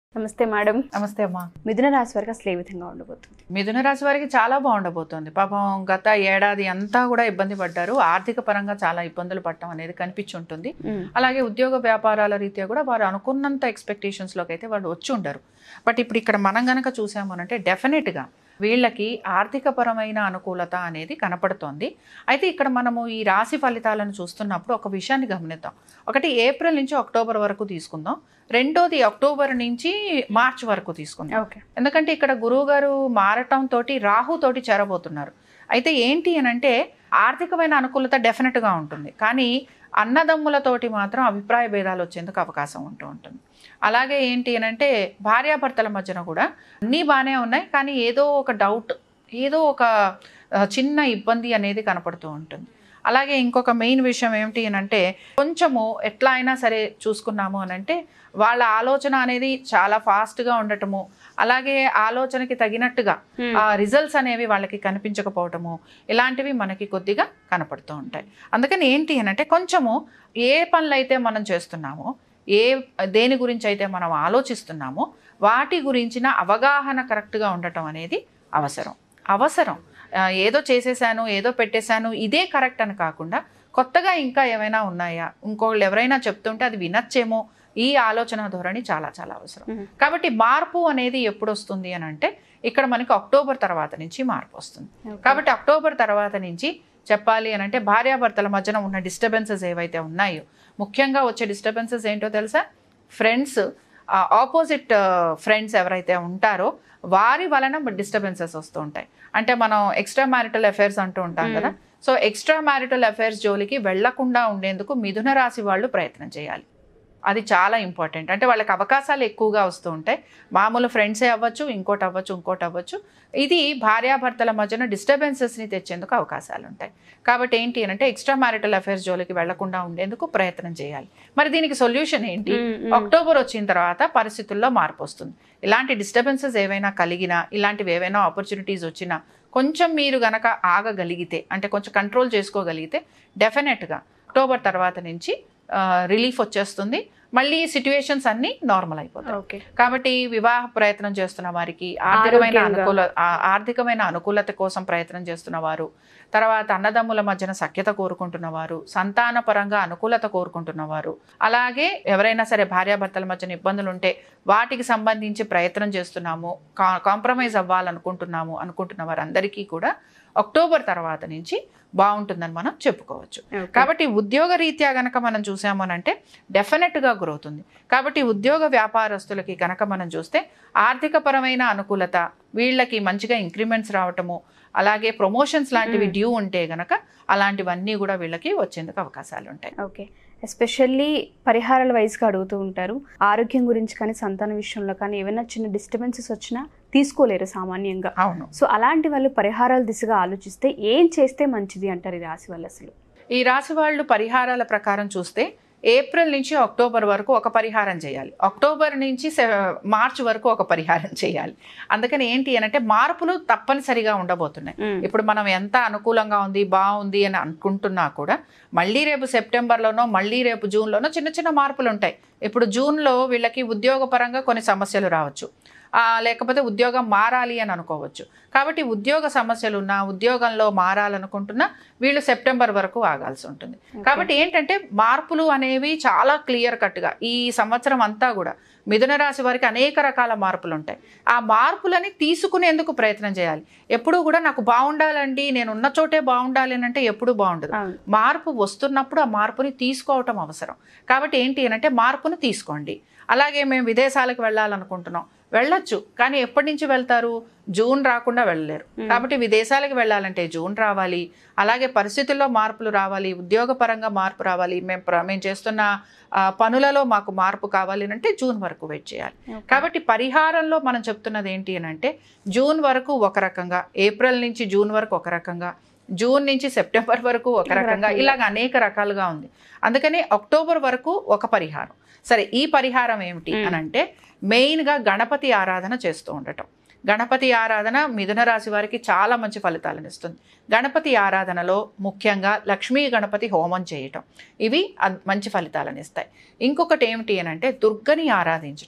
నమస్తే మేడం నమస్తే అమ్మా మిథున రాశి వారికి అసలు ఏ విధంగా ఉండబోతుంది మిథున రాశి వారికి చాలా బాగుండబోతోంది పాపం గత ఏడాది అంతా కూడా ఇబ్బంది పడ్డారు ఆర్థిక పరంగా చాలా ఇబ్బందులు పడటం అనేది కనిపించి ఉంటుంది అలాగే ఉద్యోగ వ్యాపారాల రీత్యా కూడా వారు అనుకున్నంత ఎక్స్పెక్టేషన్స్లోకి అయితే వాళ్ళు వచ్చి ఉండరు బట్ ఇప్పుడు ఇక్కడ మనం గనక చూసామనంటే డెఫినెట్గా వీళ్ళకి ఆర్థికపరమైన అనుకూలత అనేది కనపడుతోంది అయితే ఇక్కడ మనము ఈ రాశి ఫలితాలను చూస్తున్నప్పుడు ఒక విషయాన్ని గమనిద్దాం ఒకటి ఏప్రిల్ నుంచి అక్టోబర్ వరకు తీసుకుందాం రెండోది అక్టోబర్ నుంచి మార్చ్ వరకు తీసుకుందాం ఓకే ఎందుకంటే ఇక్కడ గురువు గారు మారటం తోటి రాహు తోటి చేరబోతున్నారు అయితే ఏంటి అని అంటే ఆర్థికమైన అనుకూలత డెఫినెట్గా ఉంటుంది కానీ అన్నదమ్ములతోటి మాత్రం అభిప్రాయ భేదాలు వచ్చేందుకు అవకాశం ఉంటూ ఉంటుంది అలాగే ఏంటి అని అంటే భార్యాభర్తల మధ్యన కూడా అన్నీ బాగానే ఉన్నాయి కానీ ఏదో ఒక డౌట్ ఏదో ఒక ఆ, చిన్న ఇబ్బంది అనేది కనపడుతూ ఉంటుంది అలాగే ఇంకొక మెయిన్ విషయం ఏమిటి అని అంటే కొంచెము ఎట్లా అయినా సరే చూసుకున్నాము అని అంటే వాళ్ళ ఆలోచన అనేది చాలా ఫాస్ట్గా ఉండటము అలాగే ఆలోచనకి తగినట్టుగా ఆ రిజల్ట్స్ అనేవి వాళ్ళకి కనిపించకపోవటము ఇలాంటివి మనకి కొద్దిగా కనపడుతూ ఉంటాయి అందుకని ఏంటి అని అంటే కొంచెము ఏ పనులు అయితే మనం చేస్తున్నామో ఏ దేని గురించి అయితే మనం ఆలోచిస్తున్నామో వాటి గురించిన అవగాహన కరెక్ట్గా ఉండటం అనేది అవసరం అవసరం ఆ, ఏదో చేసేసాను ఏదో పెట్టేశాను ఇదే కరెక్ట్ అని కాకుండా కొత్తగా ఇంకా ఏమైనా ఉన్నాయా ఇంకోళ్ళు ఎవరైనా చెప్తుంటే అది వినొచ్చేమో ఈ ఆలోచన ధోరణి చాలా చాలా అవసరం మ్మ్. కాబట్టి మార్పు అనేది ఎప్పుడు వస్తుంది అని అంటే ఇక్కడ మనకి అక్టోబర్ తర్వాత నుంచి మార్పు వస్తుంది కాబట్టి అక్టోబర్ తర్వాత నుంచి చెప్పాలి అని అంటే భార్యాభర్తల మధ్యన ఉన్న డిస్టర్బెన్సెస్ ఏవైతే ఉన్నాయో ముఖ్యంగా వచ్చే డిస్టర్బెన్సెస్ ఏంటో తెలుసా ఫ్రెండ్స్ ఆపోజిట్ ఫ్రెండ్స్ ఎవరైతే ఉంటారో వారి వలన డిస్టర్బెన్సెస్ వస్తూ ఉంటాయి అంటే మనం ఎక్స్ట్రా మ్యారిటల్ అఫైర్స్ అంటూ ఉంటాం కదా సో ఎక్స్ట్రా మ్యారిటల్ అఫైర్స్ జోలికి వెళ్లకుండా ఉండేందుకు మిథున రాశి వాళ్ళు ప్రయత్నం చేయాలి అది చాలా ఇంపార్టెంట్ అంటే వాళ్ళకి అవకాశాలు ఎక్కువగా వస్తూ ఉంటాయి మామూలు ఫ్రెండ్సే అవ్వచ్చు ఇంకోటి అవ్వచ్చు ఇంకోటి అవ్వచ్చు ఇది భార్యాభర్తల మధ్యన డిస్టర్బెన్సెస్ని తెచ్చేందుకు అవకాశాలు ఉంటాయి కాబట్టి ఏంటి అని అంటే ఎక్స్ట్రా మ్యారిటల్ అఫైర్స్ జోలికి వెళ్లకుండా ఉండేందుకు ప్రయత్నం చేయాలి మరి దీనికి సొల్యూషన్ ఏంటి అక్టోబర్ వచ్చిన తర్వాత పరిస్థితుల్లో మార్పు వస్తుంది ఇలాంటి డిస్టర్బెన్సెస్ ఏవైనా కలిగినా ఇలాంటివి ఏవైనా ఆపర్చునిటీస్ వచ్చినా కొంచెం మీరు గనక ఆగగలిగితే అంటే కొంచెం కంట్రోల్ చేసుకోగలిగితే డెఫినెట్గా అక్టోబర్ తర్వాత నుంచి రిలీఫ్ వచ్చేస్తుంది మళ్ళీ సిచ్యువేషన్స్ అన్నీ నార్మల్ అయిపోతాయి ఓకే కాబట్టి వివాహ ప్రయత్నం చేస్తున్న వారికి ఆర్థికమైన ఆరోగ్యంగా. అనుకూల ఆ- ఆర్థికమైన అనుకూలత కోసం ప్రయత్నం చేస్తున్న వారు తర్వాత అన్నదమ్ముల మధ్యన సఖ్యత కోరుకుంటున్న వారు సంతాన పరంగా అనుకూలత కోరుకుంటున్న వారు అలాగే ఎవరైనా సరే భార్యాభర్తల మధ్యన ఇబ్బందులు ఉంటే వాటికి సంబంధించి ప్రయత్నం చేస్తున్నాము కా- కాంప్రమైజ్ అవ్వాలనుకుంటున్నాము అనుకుంటున్న వారందరికీ కూడా అక్టోబర్ తర్వాత నుంచి బాగుంటుందని మనం చెప్పుకోవచ్చు కాబట్టి ఉద్యోగ రీత్యా గనక మనం చూసామనంటే డెఫినెట్గా గ్రోత్ ఉంది కాబట్టి ఉద్యోగ వ్యాపారస్తులకి కనుక మనం చూస్తే ఆర్థిక పరమైన అనుకూలత వీళ్ళకి మంచిగా ఇంక్రిమెంట్స్ రావటము అలాగే ప్రమోషన్స్ లాంటివి డ్యూ ఉంటే గనక అలాంటివన్నీ కూడా వీళ్ళకి వచ్చేందుకు అవకాశాలు ఉంటాయి ఓకే ఎస్పెషల్లీ పరిహారాల వైజ్గా అడుగుతూ ఉంటారు ఆరోగ్యం గురించి కానీ సంతాన విషయంలో కానీ ఏమైనా చిన్న డిస్టర్బెన్సెస్ వచ్చినా తీసుకోలేరు సామాన్యంగా అవును సో అలాంటి వాళ్ళు పరిహారాల దిశగా ఆలోచిస్తే ఏం చేస్తే మంచిది అంటారు ఈ రాశి వాళ్ళు అసలు ఈ రాశి వాళ్ళు పరిహారాల ప్రకారం చూస్తే ఏప్రిల్ నుంచి అక్టోబర్ వరకు ఒక పరిహారం చేయాలి అక్టోబర్ నుంచి సె- మార్చ్ వరకు ఒక పరిహారం చేయాలి అందుకని ఏంటి అని అంటే మార్పులు తప్పనిసరిగా ఉండబోతున్నాయి ఇప్పుడు మనం ఎంత అనుకూలంగా ఉంది బాగుంది అని అనుకుంటున్నా కూడా మళ్ళీ రేపు సెప్టెంబర్లోనో మళ్ళీ రేపు జూన్లోనో చిన్న చిన్న మార్పులు ఉంటాయి ఇప్పుడు జూన్లో వీళ్ళకి ఉద్యోగపరంగా కొన్ని సమస్యలు రావచ్చు ఆ, లేకపోతే ఉద్యోగం మారాలి అని అనుకోవచ్చు కాబట్టి ఉద్యోగ సమస్యలు ఉన్నా ఉద్యోగంలో మారాలనుకుంటున్నా వీళ్ళు సెప్టెంబర్ వరకు ఆగాల్సి ఉంటుంది కాబట్టి ఏంటంటే మార్పులు అనేవి చాలా క్లియర్ కట్గా ఈ సంవత్సరం అంతా కూడా మిథున రాశి వారికి అనేక రకాల మార్పులు ఉంటాయి ఆ మార్పులని తీసుకునేందుకు ప్రయత్నం చేయాలి ఎప్పుడూ కూడా నాకు బాగుండాలండి నేను ఉన్న చోటే బాగుండాలి అని అంటే ఎప్పుడూ బాగుండదు అవును మార్పు వస్తున్నప్పుడు ఆ మార్పుని తీసుకోవటం అవసరం కాబట్టి ఏంటి అని అంటే మార్పును తీసుకోండి అలాగే మేము విదేశాలకు వెళ్ళాలనుకుంటున్నాం వెళ్ళొచ్చు కానీ ఎప్పటి నుంచి వెళ్తారు జూన్ రాకుండా వెళ్ళలేరు కాబట్టి విదేశాలకు వెళ్ళాలంటే జూన్ రావాలి అలాగే పరిస్థితుల్లో మార్పులు రావాలి ఉద్యోగపరంగా మార్పు రావాలి మేము ప్ర- మేము చేస్తున్న ఆ, పనులలో మాకు మార్పు కావాలి అని అంటే జూన్ వరకు వెయిట్ చేయాలి కాబట్టి పరిహారంలో మనం చెప్తున్నది ఏంటి అని అంటే జూన్ వరకు ఒక రకంగా ఏప్రిల్ నుంచి జూన్ వరకు ఒక రకంగా జూన్ నుంచి సెప్టెంబర్ వరకు ఒక రకంగా ఇలాగ అనేక రకాలుగా ఉంది అందుకని అక్టోబర్ వరకు ఒక పరిహారం సరే ఈ పరిహారం ఏమిటి అని అంటే మెయిన్గా గణపతి ఆరాధన చేస్తూ ఉండటం గణపతి ఆరాధన మిథున రాశి వారికి చాలా మంచి ఫలితాలను ఇస్తుంది గణపతి ఆరాధనలో ముఖ్యంగా లక్ష్మీ గణపతి హోమం చేయటం ఇవి అద్- మంచి ఫలితాలను ఇస్తాయి ఇంకొకటి ఏమిటి అని అంటే దుర్గని ఆరాధించటం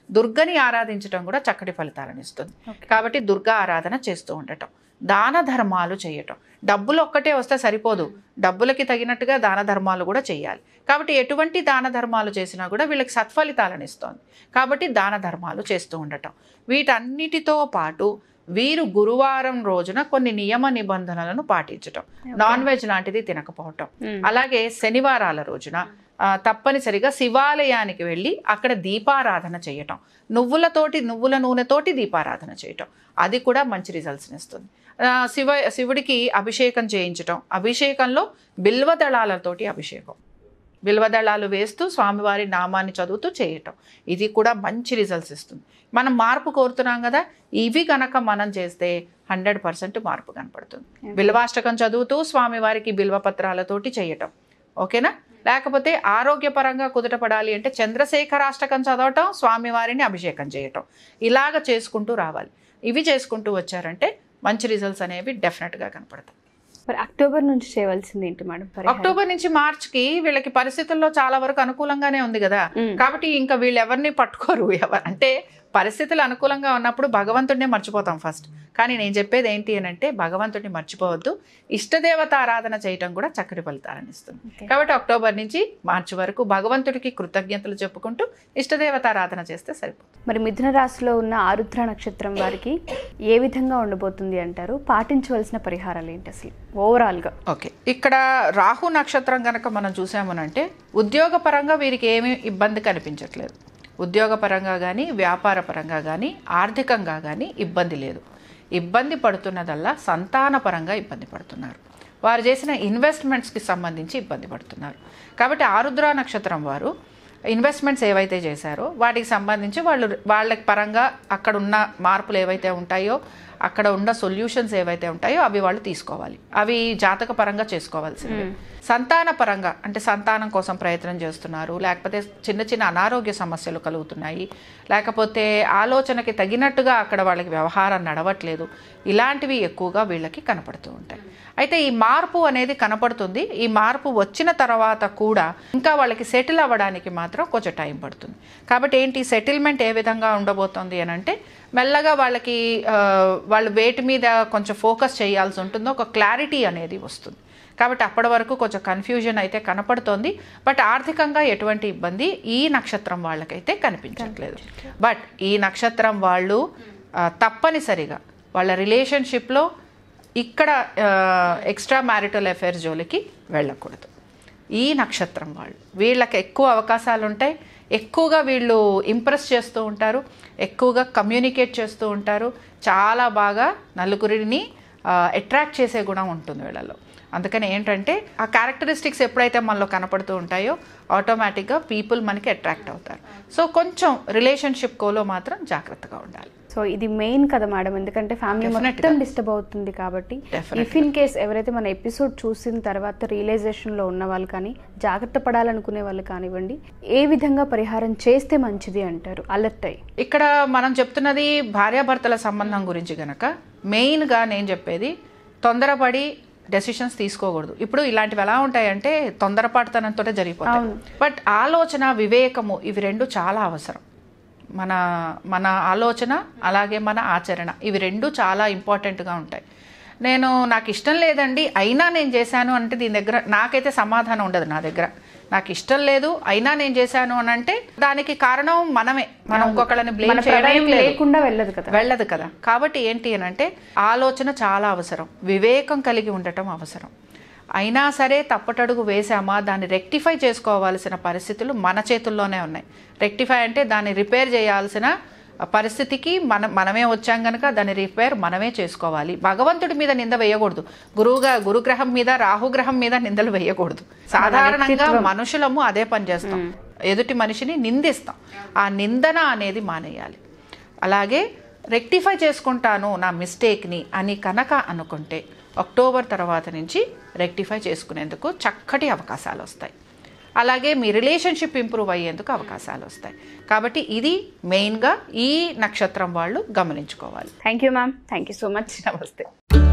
దుర్గని ఆరాధించడం కూడా చక్కటి ఫలితాలను ఇస్తుంది Okay. కాబట్టి దుర్గా ఆరాధన చేస్తూ ఉండటం దాన ధర్మాలు చేయటం డబ్బులు ఒక్కటే వస్తే సరిపోదు డబ్బులకి తగినట్టుగా దాన ధర్మాలు కూడా చేయాలి కాబట్టి ఎటువంటి దాన ధర్మాలు చేసినా కూడా వీళ్ళకి సత్ఫలితాలను ఇస్తుంది కాబట్టి దాన ధర్మాలు చేస్తూ ఉండటం వీటన్నిటితో పాటు వీరు గురువారం రోజున కొన్ని నియమ నిబంధనలను పాటించటం నాన్ వెజ్ లాంటిది తినకపోవటం మ్మ్. అలాగే శనివారాల రోజున ఆ, తప్పనిసరిగా శివాలయానికి వెళ్ళి అక్కడ దీపారాధన చేయటం నువ్వులతోటి నువ్వుల నూనెతోటి దీపారాధన చేయటం అది కూడా మంచి రిజల్ట్స్ని ఇస్తుంది ఆ, శివ శివుడికి అభిషేకం చేయించటం అభిషేకంలో బిల్వదళాలతోటి అభిషేకం బిల్వదళాలు వేస్తూ స్వామివారి నామాన్ని చదువుతూ చేయటం ఇది కూడా మంచి రిజల్ట్స్ ఇస్తుంది మనం మార్పు కోరుతున్నాం కదా ఇవి కనుక మనం చేస్తే హండ్రెడ్ పర్సెంట్ మార్పు కనపడుతుంది బిల్వాష్టకం చదువుతూ స్వామివారికి బిల్వపత్రాలతోటి చేయటం ఓకేనా లేకపోతే ఆరోగ్యపరంగా కుదుటపడాలి అంటే చంద్రశేఖరాష్టకం చదవటం స్వామివారిని అభిషేకం చేయటం ఇలాగ చేసుకుంటూ రావాలి ఇవి చేసుకుంటూ వచ్చారంటే మంచి రిజల్ట్స్ అనేవి డెఫినెట్గా కనపడతాయి మరి అక్టోబర్ నుంచి చేయవలసింది ఏంటి మేడం పరిహారం? అక్టోబర్ నుంచి మార్చ్ కి వీళ్ళకి పరిస్థితుల్లో చాలా వరకు అనుకూలంగానే ఉంది కదా మ్మ్. కాబట్టి ఇంకా వీళ్ళు ఎవరిని పట్టుకోరు ఎవరు అంటే పరిస్థితులు అనుకూలంగా ఉన్నప్పుడు భగవంతుడినే మర్చిపోతాం ఫస్ట్ కానీ నేను చెప్పేది ఏంటి అని అంటే భగవంతుడిని మర్చిపోవద్దు ఇష్టదేవత ఆరాధన చేయటం కూడా చక్కటి ఫలితాలను ఇస్తుంది Okay. కాబట్టి అక్టోబర్ నుంచి మార్చి వరకు భగవంతుడికి కృతజ్ఞతలు చెప్పుకుంటూ ఇష్టదేవత ఆరాధన చేస్తే సరిపోతుంది మరి మిథున రాశిలో ఉన్న ఆరుద్ర నక్షత్రం వారికి ఏ విధంగా ఉండబోతుంది అంటారు పాటించవలసిన పరిహారాలు ఏంటి అసలు ఓవరాల్గా ఓకే ఇక్కడ రాహు నక్షత్రం కనుక మనం చూసామనంటే ఉద్యోగపరంగా వీరికి ఏమీ ఇబ్బంది కనిపించట్లేదు ఉద్యోగపరంగా కానీ వ్యాపార పరంగా కానీ ఆర్థికంగా కానీ ఇబ్బంది లేదు ఇబ్బంది పడుతున్నదల్లా సంతానపరంగా ఇబ్బంది పడుతున్నారు వారు చేసిన ఇన్వెస్ట్మెంట్స్కి సంబంధించి ఇబ్బంది పడుతున్నారు కాబట్టి ఆరుద్ర నక్షత్రం వారు ఇన్వెస్ట్మెంట్స్ ఏవైతే చేశారో వాటికి సంబంధించి వాళ్ళు వాళ్ళకి పరంగా అక్కడ ఉన్న మార్పులు ఏవైతే ఉంటాయో అక్కడ ఉన్న సొల్యూషన్స్ ఏవైతే ఉంటాయో అవి వాళ్ళు తీసుకోవాలి అవి జాతక పరంగా చేసుకోవాల్సింది సంతాన పరంగా అంటే సంతానం కోసం ప్రయత్నం చేస్తున్నారు లేకపోతే చిన్న చిన్న అనారోగ్య సమస్యలు కలుగుతున్నాయి లేకపోతే ఆలోచనకి తగినట్టుగా అక్కడ వాళ్ళకి వ్యవహారం నడవట్లేదు ఇలాంటివి ఎక్కువగా వీళ్ళకి కనపడుతూ ఉంటాయి అయితే ఈ మార్పు అనేది కనపడుతుంది ఈ మార్పు వచ్చిన తర్వాత కూడా ఇంకా వాళ్ళకి సెటిల్ అవ్వడానికి మాత్రం కొంచెం టైం పడుతుంది కాబట్టి ఏంటి సెటిల్మెంట్ ఏ విధంగా ఉండబోతోంది అని అంటే మెల్లగా వాళ్ళకి ఆ, వాళ్ళు వేటి మీద కొంచెం ఫోకస్ చేయాల్సి ఉంటుందో ఒక క్లారిటీ అనేది వస్తుంది కాబట్టి అప్పటి వరకు కొంచెం కన్ఫ్యూజన్ అయితే కనపడుతోంది బట్ ఆర్థికంగా ఎటువంటి ఇబ్బంది ఈ నక్షత్రం వాళ్ళకైతే కనిపించట్లేదు బట్ ఈ నక్షత్రం వాళ్ళు ఆ, తప్పనిసరిగా వాళ్ళ రిలేషన్షిప్లో ఇక్కడ ఎక్స్ట్రా మ్యారిటల్ అఫైర్స్ జోలికి వెళ్ళకూడదు ఈ నక్షత్రం వాళ్ళు వీళ్ళకి ఎక్కువ అవకాశాలు ఉంటాయి ఎక్కువగా వీళ్ళు ఇంప్రెస్ చేస్తూ ఉంటారు ఎక్కువగా కమ్యూనికేట్ చేస్తూ ఉంటారు చాలా బాగా నలుగురిని అట్రాక్ట్ చేసే గుణం ఉంటుంది వీళ్ళలో అందుకని ఏంటంటే ఆ క్యారెక్టరిస్టిక్స్ ఎప్పుడైతే మనలో కనపడుతూ ఉంటాయో ఆటోమేటిక్గా పీపుల్ మనకి అట్రాక్ట్ అవుతారు సో కొంచెం రిలేషన్షిప్ కోలో మాత్రం జాగ్రత్తగా ఉండాలి సో ఇది మెయిన్ కదా మేడం ఎందుకంటే ఫ్యామిలీ Definitely మొత్తం డిస్టర్బ్ అవుతుంది కాబట్టి Definitely. ఇఫ్ ఇన్ కేస్ ఎవరైతే మన ఎపిసోడ్ చూసిన తర్వాత రియలైజేషన్ లో ఉన్న వాళ్ళు కానీ జాగ్రత్త పడాలనుకునే వాళ్ళు కానివ్వండి ఏ విధంగా పరిహారం చేస్తే మంచిది అంటారు అలర్ట్ అయ్యి ఇక్కడ మనం చెప్తున్నది భార్యాభర్తల సంబంధం గురించి గనక మెయిన్గా నేను చెప్పేది తొందరపడి డెసిషన్స్ తీసుకోకూడదు ఇప్పుడు ఇలాంటివి ఎలా ఉంటాయంటే తొందరపాటుతనంతో జరిగిపోతాయి అవును. బట్ ఆలోచన వివేకము ఇవి రెండు చాలా అవసరం మన మన ఆలోచన అలాగే మన ఆచరణ ఇవి రెండు చాలా ఇంపార్టెంట్గా ఉంటాయి నేను నాకు ఇష్టం లేదండి అయినా నేను చేశాను అంటే దీని దగ్గర నాకైతే సమాధానం ఉండదు నా దగ్గర నాకు ఇష్టం లేదు అయినా నేను చేశాను అని అంటే దానికి కారణం మనమే మనం ఇంకొకళ్ళని మన బ్లేమ్ ప్రమేయం చేయడం లేదు లేకుండా వెళ్ళదు కదా వెళ్ళదు కదా కాబట్టి ఏంటి అని అంటే ఆలోచన చాలా అవసరం వివేకం కలిగి ఉండటం అవసరం అయినా సరే తప్పటడుగు వేసామా దాన్ని రెక్టిఫై చేసుకోవాల్సిన పరిస్థితులు మన చేతుల్లోనే ఉన్నాయి రెక్టిఫై అంటే దాన్ని రిపేర్ చేయాల్సిన పరిస్థితికి మన మనమే వచ్చాం కనుక దాని రిపేర్ మనమే చేసుకోవాలి భగవంతుడి మీద నింద వేయకూడదు గురువుగా గురుగ్రహం మీద రాహుగ్రహం మీద నిందలు వేయకూడదు సాధారణంగా మనుషులము అదే పని చేస్తాం ఎదుటి మనిషిని నిందిస్తాం ఆ నిందన అనేది మానేయాలి అలాగే రెక్టిఫై చేసుకుంటాను నా మిస్టేక్ని అని కనుక అనుకుంటే అక్టోబర్ తర్వాత నుంచి రెక్టిఫై చేసుకునేందుకు చక్కటి అవకాశాలు వస్తాయి అలాగే మీ రిలేషన్షిప్ ఇంప్రూవ్ అయ్యేందుకు అవకాశాలు వస్తాయి కాబట్టి ఇది మెయిన్గా ఈ నక్షత్రం వాళ్ళు గమనించుకోవాలి thank you ma'am thank you so much నమస్తే